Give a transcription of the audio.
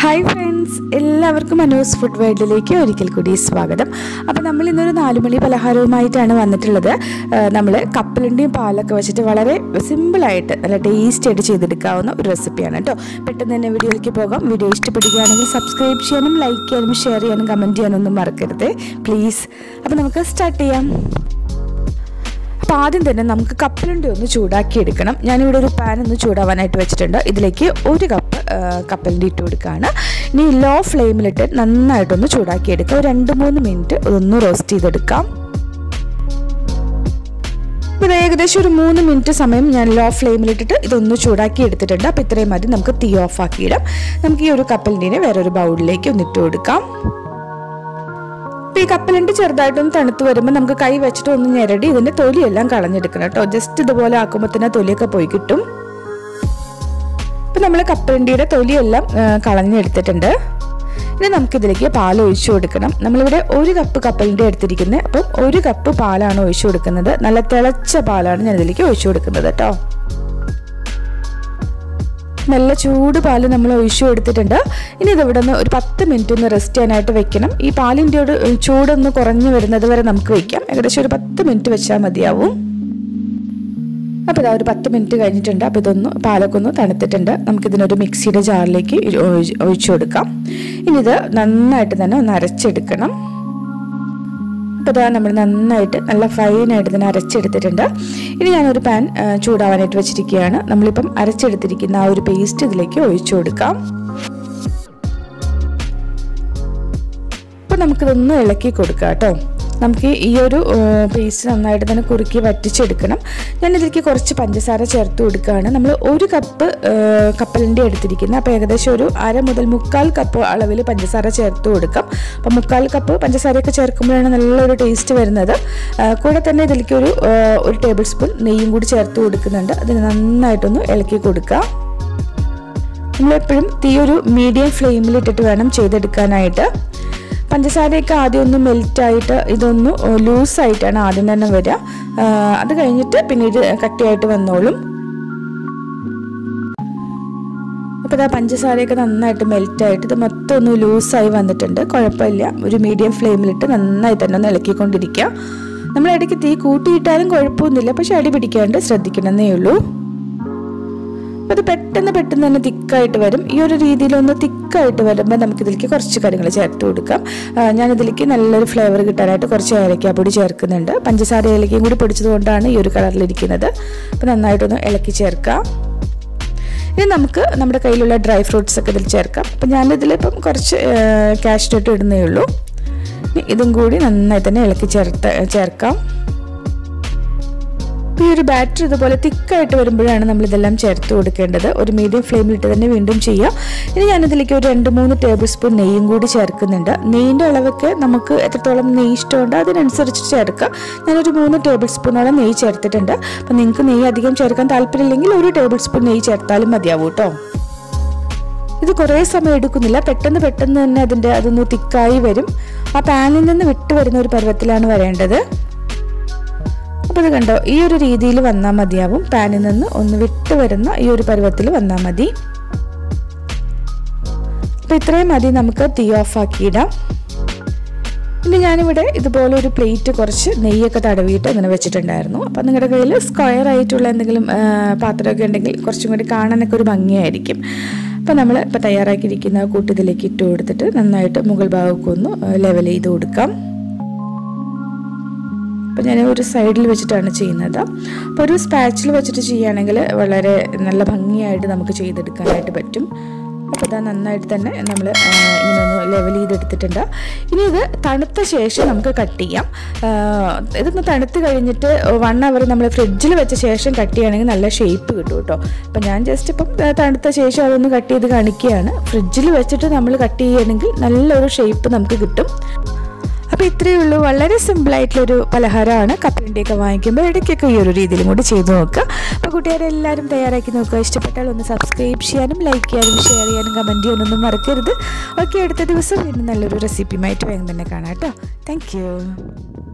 hi friends എല്ലാവർക്കും മനോസ് food വേൾഡിലേക്ക് ഒരിക്കൽ കൂടി സ്വാഗതം അപ്പോൾ നമ്മൾ ഇന്നൊരു നാലുമണി പലഹാരവുമായിട്ടാണ് വന്നിട്ടുള്ളത് നമ്മൾ കപ്പലണ്ടിയും പാലൊക്കെ വെച്ചിട്ട് വളരെ സിമ്പിളായിട്ട് നല്ല ടേസ്റ്റി ആയിട്ട് ചെയ്തെടുക്കാവുന്ന ഒരു റെസിപ്പിയാണ് കേട്ടോ പെട്ടെന്ന് തന്നെ വീഡിയോയിലേക്ക് പോകാം വീഡിയോ ഇഷ്ടപ്പെടുകയാണെങ്കിൽ സബ്സ്ക്രൈബ് ചെയ്യാനും ലൈക്ക് ചെയ്യാനും ഷെയർ ചെയ്യാനും കമൻറ്റ് ചെയ്യാനൊന്നും മറക്കരുത് പ്ലീസ് അപ്പോൾ നമുക്ക് സ്റ്റാർട്ട് ചെയ്യാം അപ്പോൾ ആദ്യം തന്നെ നമുക്ക് കപ്പലണ്ടി ഒന്ന് ചൂടാക്കി എടുക്കണം ഞാനിവിടെ ഒരു പാൻ ഒന്ന് ചൂടാവാനായിട്ട് വെച്ചിട്ടുണ്ട് ഇതിലേക്ക് ഒരു കപ്പ് കപ്പലണ്ടി ഇട്ട് കൊടുക്കുകയാണ് ഇനി ലോ ഫ്ലെയിമിലിട്ട് നന്നായിട്ടൊന്ന് ചൂടാക്കി എടുക്കുക ഒരു രണ്ട് മൂന്ന് മിനിറ്റ് ഒന്ന് റോസ്റ്റ് ചെയ്തെടുക്കാം ഇത് ഏകദേശം ഒരു മൂന്ന് മിനിറ്റ് സമയം ഞാൻ ലോ ഫ്ലെയിമിലിട്ടിട്ട് ഇതൊന്ന് ചൂടാക്കി എടുത്തിട്ടുണ്ട് അപ്പോൾ ഇത്രയും മതി നമുക്ക് തീ ഓഫ് ആക്കിയിടാം നമുക്ക് ഈ ഒരു കപ്പലിൻ്റെ വേറൊരു ബൗളിലേക്ക് ഒന്ന് ഇട്ട് കൊടുക്കാം അപ്പോൾ ഈ കപ്പലണ്ടി ചെറുതായിട്ടൊന്ന് തണുത്ത് വരുമ്പോൾ നമുക്ക് കൈ വെച്ചിട്ട് ഒന്ന് ഞെരടി ഇതിൻ്റെ തൊലിയെല്ലാം കളഞ്ഞെടുക്കണം കേട്ടോ ജസ്റ്റ് ഇതുപോലെ ആക്കുമ്പോൾ തന്നെ തൊലിയൊക്കെ പോയി കിട്ടും ഇപ്പം നമ്മൾ കപ്പലണ്ടിയുടെ തൊലിയെല്ലാം കളഞ്ഞെടുത്തിട്ടുണ്ട് ഇനി നമുക്കിതിലേക്ക് പാൽ ഒഴിച്ചു കൊടുക്കണം നമ്മളിവിടെ ഒരു കപ്പ് കപ്പലിൻ്റെ എടുത്തിരിക്കുന്നത് അപ്പം ഒരു കപ്പ് പാലാണ് ഒഴിച്ചു കൊടുക്കുന്നത് നല്ല തിളച്ച പാലാണ് ഞാൻ ഇതിലേക്ക് ഒഴിച്ചു കൊടുക്കുന്നത് കേട്ടോ നല്ല ചൂട് പാല് നമ്മൾ ഒഴിച്ചു കൊടുത്തിട്ടുണ്ട് ഇനി ഇതിവിടെ നിന്ന് ഒരു പത്ത് മിനിറ്റ് ഒന്ന് റെസ്റ്റ് ചെയ്യാനായിട്ട് വെക്കണം ഈ പാലിൻ്റെ ഒരു ചൂടൊന്ന് കുറഞ്ഞു വരുന്നത് വരെ നമുക്ക് വെക്കാം ഏകദേശം ഒരു പത്ത് മിനിറ്റ് വെച്ചാൽ മതിയാവും അപ്പോൾ ഇതാ ഒരു പത്ത് മിനിറ്റ് കഴിഞ്ഞിട്ടുണ്ട് അപ്പോൾ ഇതൊന്ന് പാലൊക്കെ ഒന്ന് തണുത്തിട്ടുണ്ട് നമുക്കിതിനൊരു മിക്സിയുടെ ജാറിലേക്ക് ഒഴിച്ചു കൊടുക്കാം ഇനി ഇത് നന്നായിട്ട് തന്നെ ഒന്ന് അരച്ചെടുക്കണം അപ്പോൾ ഇതാ നമ്മൾ നന്നായിട്ട് നല്ല ഫൈനായിട്ട് ഇതിനെ അരച്ചെടുത്തിട്ടുണ്ട് ഇനി ഞാനൊരു പാൻ ചൂടാവാനായിട്ട് വെച്ചിരിക്കുകയാണ് നമ്മളിപ്പം അരച്ചെടുത്തിരിക്കുന്ന ആ ഒരു പേസ്റ്റ് ഇതിലേക്ക് ഒഴിച്ചു കൊടുക്കാം അപ്പോൾ നമുക്കിതൊന്ന് ഇളക്കി കൊടുക്കാം കേട്ടോ നമുക്ക് ഈ ഒരു പേസ്റ്റ് നന്നായിട്ട് തന്നെ കുറുക്കി വറ്റിച്ചെടുക്കണം ഞാൻ ഇതിലേക്ക് കുറച്ച് പഞ്ചസാര ചേർത്ത് കൊടുക്കുകയാണ് നമ്മൾ ഒരു കപ്പ് കപ്പലിൻ്റെ എടുത്തിരിക്കുന്നത് അപ്പോൾ ഏകദേശം ഒരു അര മുതൽ മുക്കാൽ കപ്പ് അളവിൽ പഞ്ചസാര ചേർത്ത് കൊടുക്കാം അപ്പോൾ മുക്കാൽ കപ്പ് പഞ്ചസാരയൊക്കെ ചേർക്കുമ്പോഴാണ് നല്ലൊരു ടേസ്റ്റ് വരുന്നത് കൂടെ തന്നെ ഇതിലേക്ക് ഒരു ഒരു ടേബിൾ സ്പൂൺ നെയ്യും കൂടി ചേർത്ത് കൊടുക്കുന്നുണ്ട് അതിന് നന്നായിട്ടൊന്ന് ഇളക്കി കൊടുക്കുക നമ്മളെപ്പോഴും തീ ഒരു മീഡിയം ഫ്ലെയിമിൽ ഇട്ടിട്ട് വേണം ചെയ്തെടുക്കാനായിട്ട് പഞ്ചസാരയൊക്കെ ആദ്യം ഒന്ന് മെൽറ്റായിട്ട് ഇതൊന്ന് ലൂസായിട്ടാണ് ആദ്യം തന്നെ വരിക അത് കഴിഞ്ഞിട്ട് പിന്നീട് കട്ടിയായിട്ട് വന്നോളും അപ്പോൾ ഇതാ പഞ്ചസാരയൊക്കെ നന്നായിട്ട് മെൽറ്റായിട്ട് ഇത് മൊത്തം ഒന്ന് ലൂസായി വന്നിട്ടുണ്ട് കുഴപ്പമില്ല ഒരു മീഡിയം ഫ്ലെയിമിലിട്ട് നന്നായി തന്നെ ഒന്ന് ഇളക്കിക്കൊണ്ടിരിക്കുക നമ്മൾ ഇടയ്ക്ക് തീ കൂട്ടിയിട്ടാലും കുഴപ്പമൊന്നുമില്ല പക്ഷെ അടി പിടിക്കാണ്ട് ശ്രദ്ധിക്കണമെന്നേ ഉള്ളൂ അപ്പോൾ അത് പെട്ടെന്ന് പെട്ടെന്ന് തന്നെ തിക്കായിട്ട് വരും ഈ ഒരു രീതിയിലൊന്ന് തിക്കായിട്ട് വരുമ്പോൾ നമുക്കിതിലേക്ക് കുറച്ച് കാര്യങ്ങൾ ചേർത്ത് കൊടുക്കാം ഞാനിതിലേക്ക് നല്ലൊരു ഫ്ലേവർ കിട്ടാനായിട്ട് കുറച്ച് ഏലക്കാപ്പൊടി ചേർക്കുന്നുണ്ട് പഞ്ചസാര ഏലക്കയും കൂടി പൊടിച്ചത് കൊണ്ടാണ് ഈ ഒരു കളറിലിരിക്കുന്നത് അപ്പോൾ നന്നായിട്ടൊന്ന് ഇളക്കി ചേർക്കാം ഇനി നമുക്ക് നമ്മുടെ കയ്യിലുള്ള ഡ്രൈ ഫ്രൂട്ട്സ് ഒക്കെ ഇതിൽ ചേർക്കാം അപ്പം ഞാനിതിലിപ്പം കുറച്ച് കാഷ്നട്ട് ഇടുന്നേ ഉള്ളൂ ഇതും കൂടി നന്നായി തന്നെ ഇളക്കി ചേർത്ത് ചേർക്കാം ഈ ഒരു ബാറ്റർ ഇതുപോലെ തിക്കായിട്ട് വരുമ്പോഴാണ് നമ്മൾ ഇതെല്ലാം ചേർത്ത് കൊടുക്കേണ്ടത് ഒരു മീഡിയം ഫ്ലെയിമിലിട്ട് തന്നെ വീണ്ടും ചെയ്യാം ഇനി ഞാനിതിലേക്ക് ഒരു രണ്ട് മൂന്ന് ടേബിൾ സ്പൂൺ നെയ്യും കൂടി ചേർക്കുന്നുണ്ട് നെയ്യിൻ്റെ അളവൊക്കെ നമുക്ക് എത്രത്തോളം നെയ്യ് ഇഷ്ടമുണ്ട് അതിനനുസരിച്ച് ചേർക്കാം ഞാനൊരു മൂന്ന് ടേബിൾ സ്പൂണോളം നെയ്യ് ചേർത്തിട്ടുണ്ട് അപ്പം നിങ്ങൾക്ക് നെയ്യ് അധികം ചേർക്കാൻ താല്പര്യമില്ലെങ്കിൽ ഒരു ടേബിൾ സ്പൂൺ നെയ്യ് ചേർത്താലും മതിയാവും കേട്ടോ ഇത് കുറേ സമയം എടുക്കുന്നില്ല പെട്ടെന്ന് പെട്ടെന്ന് തന്നെ അതിൻ്റെ അതൊന്ന് തിക്കായി വരും ആ പാനിൽ നിന്ന് വിട്ട് വരുന്ന ഒരു പരുവത്തിലാണ് വരേണ്ടത് അപ്പോൾ ഇത് കണ്ടോ ഈ ഒരു രീതിയിൽ വന്നാൽ മതിയാവും പാനിൽ നിന്ന് ഒന്ന് വിട്ട് വരുന്ന ഈ ഒരു പരുവത്തിൽ വന്നാൽ മതി അപ്പോൾ ഇത്രയും മതി നമുക്ക് തീ ഓഫ് ആക്കിയിടാം ഇനി ഞാനിവിടെ ഇതുപോലെ ഒരു പ്ലേറ്റ് കുറച്ച് നെയ്യൊക്കെ തടവിയിട്ട് ഇങ്ങനെ വെച്ചിട്ടുണ്ടായിരുന്നു അപ്പോൾ നിങ്ങളുടെ കയ്യിൽ സ്ക്വയർ ആയിട്ടുള്ള എന്തെങ്കിലും പാത്രമൊക്കെ ഉണ്ടെങ്കിൽ കുറച്ചും കൂടി കാണാനൊക്കെ ഒരു ഭംഗിയായിരിക്കും അപ്പോൾ നമ്മൾ ഇപ്പോൾ തയ്യാറാക്കിയിരിക്കുന്ന കൂട്ട് ഇതിലേക്ക് ഇട്ട് കൊടുത്തിട്ട് നന്നായിട്ട് മുകൾ ഭാഗമൊക്കെ ഒന്ന് ലെവൽ ചെയ്ത് കൊടുക്കാം അപ്പോൾ ഞാൻ ഒരു സൈഡിൽ വെച്ചിട്ടാണ് ചെയ്യുന്നത് അപ്പോൾ ഒരു സ്പാച്ചിൽ വെച്ചിട്ട് ചെയ്യുകയാണെങ്കിൽ വളരെ നല്ല ഭംഗിയായിട്ട് നമുക്ക് ചെയ്തെടുക്കാനായിട്ട് പറ്റും അപ്പോൾ ഇതാ നന്നായിട്ട് തന്നെ നമ്മൾ ഇങ്ങനെ ഒന്ന് ലെവൽ ചെയ്തെടുത്തിട്ടുണ്ട് ഇനി ഇത് തണുത്ത ശേഷം നമുക്ക് കട്ട് ചെയ്യാം ഇതൊന്ന് തണുത്ത് കഴിഞ്ഞിട്ട് വൺ അവർ നമ്മൾ ഫ്രിഡ്ജിൽ വെച്ച ശേഷം കട്ട് ചെയ്യുകയാണെങ്കിൽ നല്ല ഷേപ്പ് കിട്ടും കേട്ടോ അപ്പോൾ ഞാൻ ജസ്റ്റ് ഇപ്പം തണുത്ത ശേഷം അതൊന്ന് കട്ട് ചെയ്ത് കാണിക്കുകയാണ് ഫ്രിഡ്ജിൽ വെച്ചിട്ട് നമ്മൾ കട്ട് ചെയ്യുകയാണെങ്കിൽ നല്ലൊരു ഷേപ്പ് നമുക്ക് കിട്ടും അപ്പോൾ ഇത്രയേ ഉള്ളൂ വളരെ സിമ്പിളായിട്ടുള്ളൊരു പലഹാരമാണ് കപ്പലിൻ്റെയൊക്കെ വാങ്ങിക്കുമ്പോൾ ഇടയ്ക്കൊക്കെ ഈ ഒരു രീതിയിലും കൂടി ചെയ്തു നോക്കുക അപ്പോൾ കൂട്ടുകാരെല്ലാവരും തയ്യാറാക്കി നോക്കുക ഇഷ്ടപ്പെട്ടാൽ ഒന്ന് സബ്സ്ക്രൈബ് ചെയ്യാനും ലൈക്ക് ചെയ്യാനും ഷെയർ ചെയ്യാനും കമൻറ്റ് ചെയ്യാനൊന്നും മറക്കരുത് ഓക്കെ അടുത്ത ദിവസം വീണ്ടും നല്ലൊരു റെസിപ്പിയുമായിട്ട് വേഗം തന്നെ കാണാം കേട്ടോ താങ്ക്